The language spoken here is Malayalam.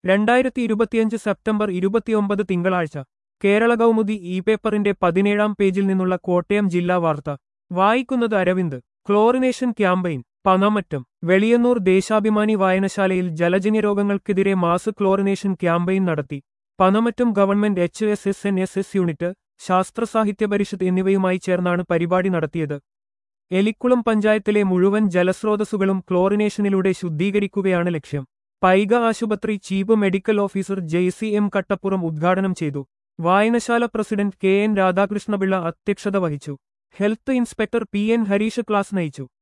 രണ്ടായിരത്തി ഇരുപത്തിയഞ്ച് സെപ്റ്റംബർ ഇരുപത്തിയൊമ്പത് തിങ്കളാഴ്ച കേരള കൗമുദി ഇ പേപ്പറിന്റെ പതിനേഴാം പേജിൽ നിന്നുള്ള കോട്ടയം ജില്ലാ വാർത്ത വായിക്കുന്നത് അരവിന്ദ് ക്ലോറിനേഷൻ ക്യാമ്പയിൻ പനമറ്റം വെളിയന്നൂർ ദേശാഭിമാനി വായനശാലയിൽ ജലജന്യ രോഗങ്ങൾക്കെതിരെ മാസ് ക്ലോറിനേഷൻ ക്യാമ്പയിൻ നടത്തി Panamattom government H S S N S S unit Sasthra Sahithya പരിഷത്ത് എന്നിവയുമായി ചേർന്നാണ് പരിപാടി നടത്തിയത് എലിക്കുളം പഞ്ചായത്തിലെ മുഴുവൻ ജലസ്രോതസ്സുകളും ക്ലോറിനേഷനിലൂടെ ശുദ്ധീകരിക്കുകയാണ് ലക്ഷ്യം പൈക ആശുപത്രി chief medical officer Jaicy M Kattappuram ഉദ്ഘാടനം ചെയ്തു വായനശാല പ്രസിഡന്റ് കെ എൻ രാധാകൃഷ്ണപിള്ള അധ്യക്ഷത വഹിച്ചു health inspector P N Harish class നയിച്ചു